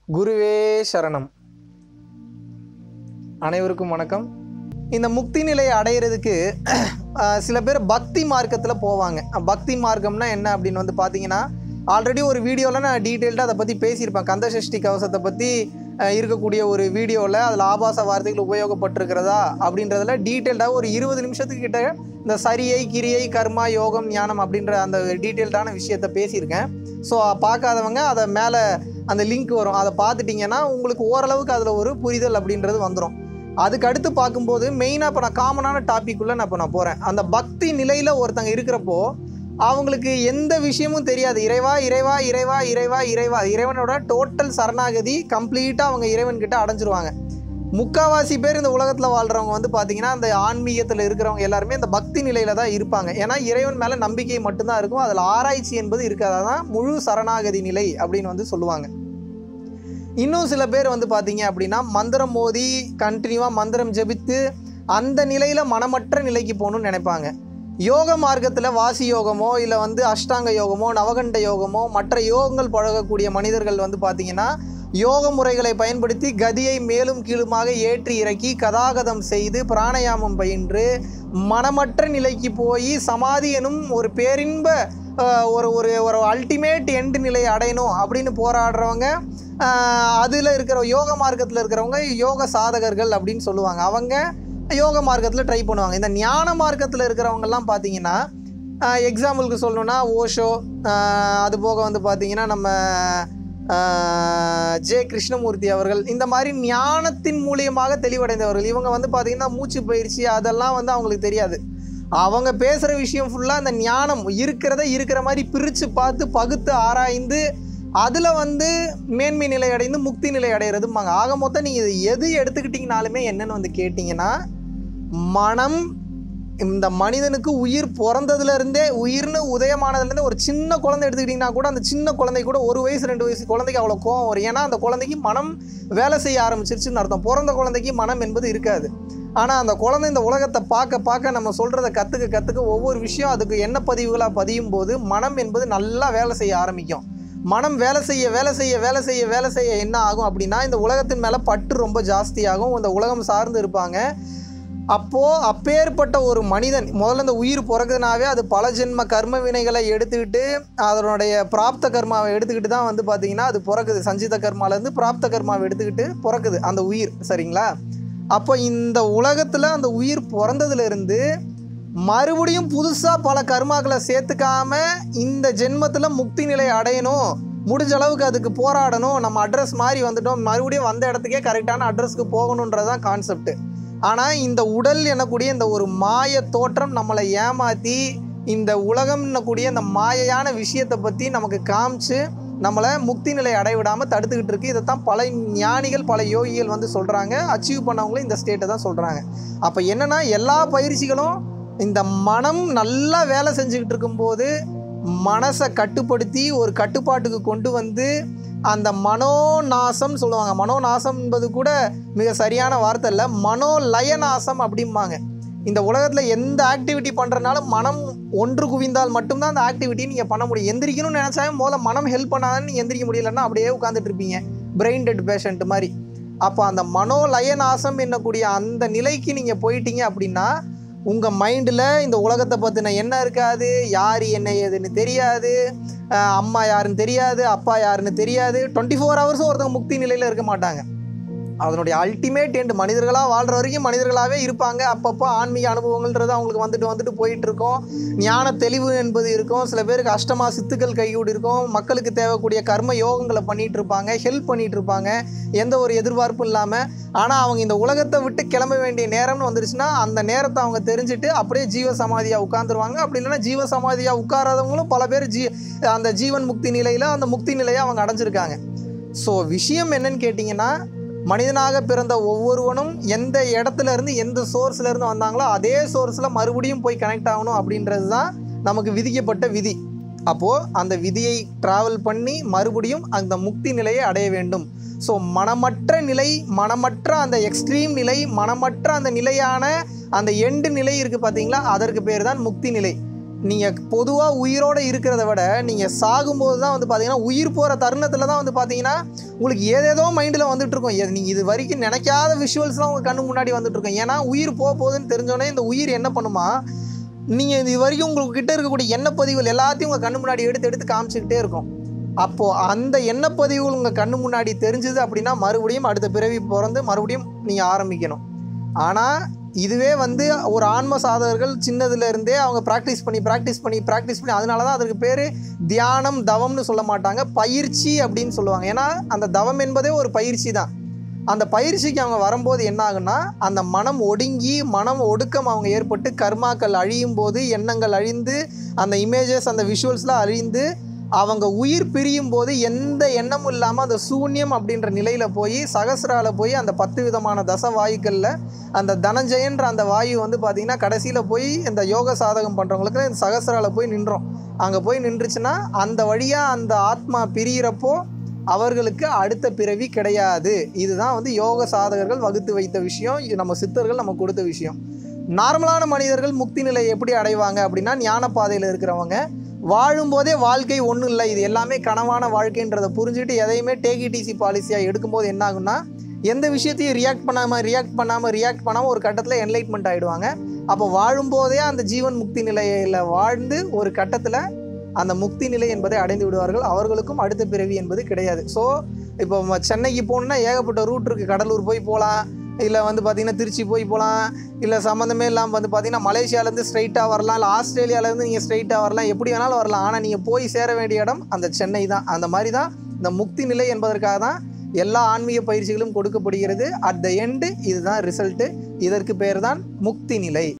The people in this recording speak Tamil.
குருவே சரணம் அனைவருக்கும் வணக்கம் இந்த முக்தி நிலையை அடையிறதுக்கு அஹ், சில பேர் பக்தி மார்க்கத்தில் போவாங்க பக்தி மார்க்கம்னா என்ன அப்படின்னு வந்து பார்த்தீங்கன்னா ஆல்ரெடி ஒரு வீடியோவில் நான் டீட்டெயில்டாக அதை பற்றி பேசியிருப்பேன் கந்தசஷ்டி கவசத்தை பற்றி அஹ், இருக்கக்கூடிய ஒரு வீடியோவில் அதில் ஆபாச வார்த்தைகள் உபயோகப்பட்டிருக்கிறதா அப்படின்றதுல டீட்டெயில்டாக ஒரு இருபது நிமிஷத்துக்கு கிட்ட இந்த சரியை கிரியை கர்மா யோகம் ஞானம் அப்படின்ற அந்த டீட்டெயில்டான விஷயத்தை பேசியிருக்கேன் ஸோ பார்க்காதவங்க அதை மேலே அந்த லிங்க் வரும் அதை பார்த்துட்டிங்கன்னா உங்களுக்கு ஓரளவுக்கு அதில் ஒரு புரிதல் அப்படின்றது வந்துடும் அதுக்கு அடுத்து பார்க்கும்போது மெயினாக இப்போ நான் காமனான டாபிக்குள்ளே நான் இப்போ நான் போகிறேன் அந்த பக்தி நிலையில் ஒருத்தங்க இருக்கிறப்போ அவங்களுக்கு எந்த விஷயமும் தெரியாது இறைவா இறைவா இறைவா இறைவா இறைவா இறைவனோட டோட்டல் சரணாகதி கம்ப்ளீட்டாக அவங்க இறைவன்கிட்ட அடைஞ்சிருவாங்க முக்காவாசி பேர் இந்த உலகத்தில் வாழ்கிறவங்க வந்து பார்த்தீங்கன்னா அந்த ஆன்மீகத்தில் இருக்கிறவங்க எல்லாருமே இந்த பக்தி நிலையில் தான் இருப்பாங்க ஏன்னா இறைவன் மேலே நம்பிக்கை மட்டும்தான் இருக்கும் அதில் ஆராய்ச்சி என்பது இருக்காது அதான் முழு சரணாகதி நிலை அப்படின்னு வந்து சொல்லுவாங்க இன்னும் சில பேர் வந்து பார்த்தீங்க அப்படின்னா மந்திரம் மோதி கண்டினியூவாக மந்திரம் ஜெபித்து அந்த நிலையில் மனமற்ற நிலைக்கு போகணும்னு நினைப்பாங்க யோக மார்க்கத்தில் வாசி யோகமோ இல்லை வந்து அஷ்டாங்க யோகமோ நவகண்ட யோகமோ மற்ற யோகங்கள் பழகக்கூடிய மனிதர்கள் வந்து பார்த்தீங்கன்னா யோக முறைகளை பயன்படுத்தி கதியை மேலும் கீழுமாக ஏற்றி இறக்கி கதாகதம் செய்து பிராணயாமம் பயின்று மனமற்ற நிலைக்கு போய் சமாதி எனும் ஒரு பேரின்ப அஹ், ஒரு ஒரு ஒரு அல்டிமேட் எண்டு நிலையை அடையணும் அப்படின்னு போராடுறவங்க அதில் இருக்கிற யோக மார்க்கத்தில் இருக்கிறவங்க யோக சாதகர்கள் அப்படின்னு சொல்லுவாங்க அவங்க யோக மார்க்கத்தில் ட்ரை பண்ணுவாங்க இந்த ஞான மார்க்கத்தில் இருக்கிறவங்கெல்லாம் பார்த்தீங்கன்னா எக்ஸாம்பிளுக்கு சொல்லணும்னா ஓஷோ ஆஹ் அது போக வந்து பார்த்தீங்கன்னா நம்ம ஆஹ் ஜே கிருஷ்ணமூர்த்தி அவர்கள் இந்த மாதிரி ஞானத்தின் மூலியமாக தெளிவடைந்தவர்கள் இவங்க வந்து பார்த்தீங்கன்னா மூச்சு பயிற்சி அதெல்லாம் வந்து அவங்களுக்கு தெரியாது அவங்க பேசுகிற விஷயம் ஃபுல்லாக அந்த ஞானம் இருக்கிறத இருக்கிற மாதிரி பிரித்து பார்த்து பகுத்து ஆராய்ந்து அதில் வந்து மேன்மை நிலை அடைந்து முக்தி நிலை அடைகிறதுமாங்க ஆக மொத்தம் நீங்கள் இது எது எடுத்துக்கிட்டிங்கனாலுமே என்னன்னு வந்து கேட்டிங்கன்னா மனம் இந்த மனிதனுக்கு உயிர் பிறந்ததுல இருந்தே உயிர்னு உதயமானதுலேருந்தே ஒரு சின்ன குழந்தை எடுத்துக்கிட்டிங்கன்னா கூட அந்த சின்ன குழந்தை கூட ஒரு வயசு ரெண்டு வயசு குழந்தைக்கு அவ்வளோ கோவம் வரும் ஏன்னா அந்த குழந்தைக்கு மனம் வேலை செய்ய ஆரம்பிச்சிருச்சுன்னு அர்த்தம் பிறந்த குழந்தைக்கு மனம் என்பது இருக்காது ஆனால் அந்த குழந்தை இந்த உலகத்தை பார்க்க பார்க்க நம்ம சொல்கிறத கற்றுக்க கற்றுக்க ஒவ்வொரு விஷயம் அதுக்கு என்ன பதிவுகளாக பதியும் போது மனம் என்பது நல்லா வேலை செய்ய ஆரம்பிக்கும் மனம் வேலை செய்ய வேலை செய்ய வேலை செய்ய வேலை செய்ய என்ன ஆகும் அப்படின்னா இந்த உலகத்தின் மேலே பற்று ரொம்ப ஜாஸ்தியாகும் இந்த உலகம் சார்ந்து இருப்பாங்க அப்போது அப்பேற்பட்ட ஒரு மனிதன் முதல்ல இந்த உயிர் பிறகுனாவே அது பல ஜென்ம கர்ம வினைகளை எடுத்துக்கிட்டு அதனுடைய பிராப்த கர்மாவை எடுத்துக்கிட்டு தான் வந்து பார்த்தீங்கன்னா அது பிறக்குது சஞ்சித கர்மாலேருந்து பிராப்த கர்மாவை எடுத்துக்கிட்டு பிறக்குது அந்த உயிர் சரிங்களா அப்போ இந்த உலகத்தில் அந்த உயிர் பிறந்ததுலேருந்து மறுபடியும் புதுசாக பல கர்மாக்களை சேர்த்துக்காம இந்த ஜென்மத்தில் முக்தி நிலை அடையணும் முடிஞ்ச அளவுக்கு அதுக்கு போராடணும் நம்ம அட்ரஸ் மாதிரி வந்துட்டோம் மறுபடியும் வந்த இடத்துக்கே கரெக்டான அட்ரஸ்க்கு போகணுன்றது தான் கான்செப்ட் ஆனால் இந்த உடல் எனக்கூடிய இந்த ஒரு மாய தோற்றம் நம்மளை ஏமாற்றி இந்த உலகம் என்னக்கூடிய இந்த மாயையான விஷயத்தை பற்றி நமக்கு காமிச்சு நம்மளை முக்தி நிலை அடைவிடாமல் தடுத்துக்கிட்டு இருக்கு இதைத்தான் பல ஞானிகள் பல யோகிகள் வந்து சொல்கிறாங்க அச்சீவ் பண்ணவங்களும் இந்த ஸ்டேட்டை தான் சொல்கிறாங்க அப்போ என்னென்னா எல்லா பயிற்சிகளும் இந்த மனம் நல்லா வேலை செஞ்சுக்கிட்டு இருக்கும்போது மனசை கட்டுப்படுத்தி ஒரு கட்டுப்பாட்டுக்கு கொண்டு வந்து அந்த மனோநாசம் சொல்லுவாங்க மனோநாசம் என்பது கூட மிக சரியான வார்த்தை இல்லை மனோலயநாசம் அப்படிம்பாங்க இந்த உலகத்தில் எந்த ஆக்டிவிட்டி பண்ணுறனாலும் மனம் ஒன்று குவிந்தால் மட்டும்தான் அந்த ஆக்டிவிட்டி நீங்கள் பண்ண முடியும் எந்திரிக்கணும்னு நினச்சாலும் முதல்ல மனம் ஹெல்ப் பண்ணாதான் நீங்கள் எந்திரிக்க முடியலன்னா அப்படியே உட்காந்துட்டு இருப்பீங்க பிரெயின் டெட் பேஷண்ட் மாதிரி அப்போ அந்த மனோலயநாசம் என்னக்கூடிய அந்த நிலைக்கு நீங்கள் போயிட்டீங்க அப்படின்னா உங்கள் மைண்டில் இந்த உலகத்தை பற்றின என்ன இருக்காது யார் என்ன ஏதுன்னு தெரியாது அஹ் அம்மா யாருன்னு தெரியாது அப்பா யாருன்னு தெரியாது டுவெண்ட்டி ஃபோர் ஹவர்ஸும் ஒருத்தவங்க முக்தி நிலையில் இருக்க மாட்டாங்க அதனுடைய அல்டிமேட் எண்டு மனிதர்களாக வாழ்கிற வரைக்கும் மனிதர்களாகவே இருப்பாங்க அப்பப்போ ஆன்மீக அனுபவங்கள்ன்றது அவங்களுக்கு வந்துட்டு வந்துட்டு போயிட்டு இருக்கும் ஞான தெளிவு என்பது இருக்கும் சில பேருக்கு அஷ்டமா சித்துக்கள் கைகூடி இருக்கும் மக்களுக்கு தேவைக்கூடிய கர்ம யோகங்களை பண்ணிட்டு இருப்பாங்க ஹெல்ப் பண்ணிட்டு இருப்பாங்க எந்த ஒரு எதிர்பார்ப்பும் இல்லாமல் ஆனால் அவங்க இந்த உலகத்தை விட்டு கிளம்ப வேண்டிய நேரம்னு வந்துருச்சுன்னா அந்த நேரத்தை அவங்க தெரிஞ்சுட்டு அப்படியே ஜீவ சமாதியாக உட்காந்துருவாங்க அப்படி இல்லைன்னா ஜீவ சமாதியாக உட்காராதவங்களும் பல பேர் ஜீ அந்த ஜீவன் முக்தி நிலையில் அந்த முக்தி நிலையை அவங்க அடைஞ்சிருக்காங்க ஸோ விஷயம் என்னன்னு கேட்டிங்கன்னா மனிதனாக பிறந்த ஒவ்வொருவனும் எந்த இடத்துல இருந்து எந்த சோர்ஸ்ல இருந்து வந்தாங்களோ அதே சோர்ஸில் மறுபடியும் போய் கனெக்ட் ஆகணும் அப்படின்றது தான் நமக்கு விதிக்கப்பட்ட விதி அப்போது அந்த விதியை ட்ராவல் பண்ணி மறுபடியும் அந்த முக்தி நிலையை அடைய வேண்டும் ஸோ மனமற்ற நிலை மனமற்ற அந்த எக்ஸ்ட்ரீம் நிலை மனமற்ற அந்த நிலையான அந்த எண்டு நிலை இருக்குது பார்த்தீங்களா அதற்கு பேர் தான் முக்தி நிலை நீங்கள் பொதுவாக உயிரோடு இருக்கிறத விட நீங்கள் சாகும்போது தான் வந்து பார்த்தீங்கன்னா உயிர் போகிற தருணத்தில் தான் வந்து பார்த்தீங்கன்னா உங்களுக்கு ஏதேதோ மைண்டில் வந்துட்டு இருக்கும் எது நீங்கள் இது வரைக்கும் நினைக்காத விஷுவல்ஸ்லாம் உங்கள் கண்ணு முன்னாடி வந்துட்டு இருக்கும் ஏன்னா உயிர் போக போகுதுன்னு தெரிஞ்சோடனே இந்த உயிர் என்ன பண்ணுமா நீங்கள் இது வரைக்கும் உங்களுக்கு கிட்ட இருக்கக்கூடிய எண்ணெய் பதிவுகள் எல்லாத்தையும் உங்கள் கண்ணு முன்னாடி எடுத்து எடுத்து காமிச்சிக்கிட்டே இருக்கும் அப்போது அந்த எண்ணெய் பதிவுகள் உங்கள் கண்ணு முன்னாடி தெரிஞ்சுது அப்படின்னா மறுபடியும் அடுத்த பிறவி பிறந்து மறுபடியும் நீங்கள் ஆரம்பிக்கணும் ஆனால் இதுவே வந்து ஒரு ஆன்ம சாதகர்கள் சின்னதுல இருந்தே அவங்க ப்ராக்டிஸ் பண்ணி ப்ராக்டிஸ் பண்ணி ப்ராக்டிஸ் பண்ணி அதனால தான் அதுக்கு பேர் தியானம் தவம்னு சொல்ல மாட்டாங்க பயிற்சி அப்படின்னு சொல்லுவாங்க ஏன்னா அந்த தவம் என்பதே ஒரு பயிற்சி தான் அந்த பயிற்சிக்கு அவங்க வரும்போது என்ன ஆகுன்னா அந்த மனம் ஒடுங்கி மனம் ஒடுக்கம் அவங்க ஏற்பட்டு கர்மாக்கள் அழியும் போது எண்ணங்கள் அழிந்து அந்த இமேஜஸ் அந்த விஷுவல்ஸ்லாம் அழிந்து அவங்க உயிர் பிரியும் போது எந்த எண்ணமும் இல்லாமல் அந்த சூன்யம் அப்படின்ற நிலையில் போய் சகசிரால போய் அந்த பத்து விதமான தச வாயுக்களில் அந்த தனஞ்சயன்ற அந்த வாயு வந்து பார்த்திங்கன்னா கடைசியில் போய் இந்த யோக சாதகம் பண்ணுறவங்களுக்கு இந்த சகசிரால போய் நின்றோம் அங்கே போய் நின்றுச்சுன்னா அந்த வழியாக அந்த ஆத்மா பிரியிறப்போ அவர்களுக்கு அடுத்த பிறவி கிடையாது இதுதான் வந்து யோக சாதகர்கள் வகுத்து வைத்த விஷயம் இது நம்ம சித்தர்கள் நம்ம கொடுத்த விஷயம் நார்மலான மனிதர்கள் முக்தி நிலையை எப்படி அடைவாங்க அப்படின்னா ஞான பாதையில் இருக்கிறவங்க வாழும்போதே வாழ்க்கை ஒன்றும் இல்லை இது எல்லாமே கனவான வாழ்க்கைன்றதை புரிஞ்சுட்டு எதையுமே டேகிடிசி பாலிசியாக எடுக்கும்போது என்ன ஆகும்னா எந்த விஷயத்தையும் ரியாக்ட் பண்ணாமல் ரியாக்ட் பண்ணாமல் ரியாக்ட் பண்ணாமல் ஒரு கட்டத்தில் என்லைட்மெண்ட் ஆகிடுவாங்க அப்போ வாழும்போதே அந்த ஜீவன் முக்தி நிலையில் வாழ்ந்து ஒரு கட்டத்தில் அந்த முக்தி நிலை என்பதை அடைந்து விடுவார்கள் அவர்களுக்கும் அடுத்த பிறவி என்பது கிடையாது ஸோ இப்போ ம- சென்னைக்கு போகணுன்னா ஏகப்பட்ட ரூட் இருக்குது கடலூர் போய் போகலாம் இல்லை வந்து பார்த்திங்கன்னா திருச்சி போய் போகலாம் இல்லை சம்மந்தமே இல்லாமல் வந்து பார்த்திங்கன்னா மலேசியாலேருந்து ஸ்ட்ரைட்டாக வரலாம் இல்லை ஆஸ்திரேலியாவிலேருந்து நீங்கள் ஸ்ட்ரைட்டாக வரலாம் எப்படி வேணாலும் வரலாம் ஆனால் நீங்கள் போய் சேர வேண்டிய இடம் அந்த சென்னை தான் அந்த மாதிரி தான் இந்த முக்தி நிலை என்பதற்காக தான் எல்லா ஆன்மீக பயிற்சிகளும் கொடுக்கப்படுகிறது அட் த எண்டு இதுதான் ரிசல்ட்டு இதற்கு பேர் தான் முக்தி நிலை